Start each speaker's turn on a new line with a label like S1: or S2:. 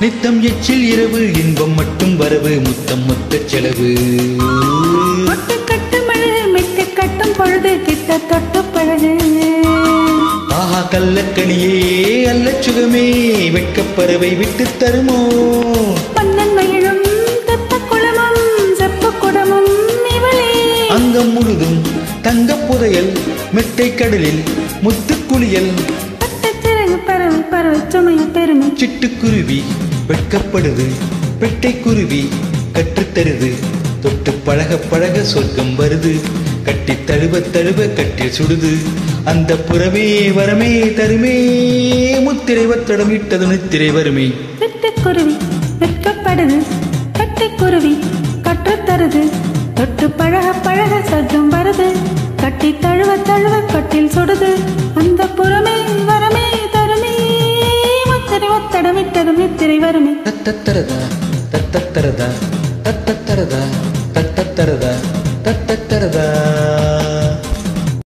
S1: நித்தம் எச்சில் இரவு இன்பம் மட்டும் வரவு முத்தம் மொத்த செலவு
S2: மொட்டு கட்டு மழை மெட்டு கட்டும் பொழுது கிட்ட தொட்டு பழகு
S1: ஆஹா கள்ளக்கணியே அல்ல சுகமே வெட்கப்பறவை விட்டு தருமோ
S2: மன்னன் மயிலும் தெப்ப குளமும் செப்பு குடமும் இவளே
S1: அங்கம் முழுதும் தங்கப் புதையல் மெத்தை கடலில் முத்துக்குளியல்
S2: பட்டுச் சிறகு பறவை பறவை சுமைய பெருமை
S1: சிட்டுக்குருவி வெட்கப்படுது பெட்டைக்குருவி கற்றுத்தருது தொட்டு பழக பழக சொர்க்கம் வருது கட்டி தழுவ தழுவ கட்டில் சுடுது அந்த புறமே வரமே தருமே முத்திரை வத்தடம் இட்டது நித்திரை வருமே
S2: சிட்டுக்குருவி வெட்கப்படுது கட்டிக்குருவி கற்றுத்தருது தொட்டு பழக பழக சொர்க்கம் வருது கட்டி தழுவ தழுவ கட்டில் சுடுது அந்த புறமே வரமே தருமே முத்திரை ஒத்தடம் இட்டதும் நித்திரை வருமே
S1: தத்தத்தரதா தத்தத்தரதா தத்தத்தரதா தத்தத்தரதா தத்தத்தரதா